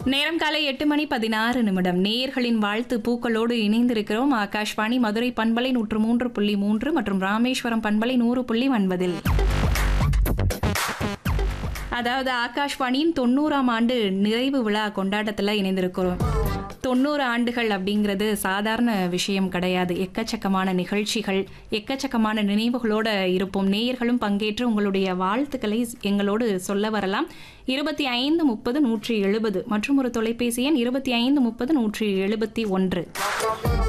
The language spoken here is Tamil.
நேரம் காலை எட்டு மணி பதினாறு நிமிடம் நேயர்களின் வாழ்த்து பூக்களோடு இணைந்திருக்கிறோம் ஆகாஷ்வாணி மதுரை பண்பலை நூற்று மூன்று புள்ளி மூன்று மற்றும் ராமேஸ்வரம் பண்பலை நூறு புள்ளி ஒன்பதில் அதாவது ஆகாஷ்வாணியின் தொண்ணூறாம் ஆண்டு நிறைவு விழா கொண்டாட்டத்தில் இணைந்திருக்கிறோம் தொண்ணூறு ஆண்டுகள் அப்படிங்கிறது சாதாரண விஷயம் கிடையாது எக்கச்சக்கமான நிகழ்ச்சிகள் எக்கச்சக்கமான நினைவுகளோட இருப்போம் நேயர்களும் பங்கேற்று உங்களுடைய வாழ்த்துக்களை எங்களோடு சொல்ல வரலாம் இருபத்தி ஐந்து முப்பது நூற்றி எழுபது மற்றும் ஒரு தொலைபேசி எண் இருபத்தி ஐந்து முப்பது நூற்றி எழுபத்தி ஒன்று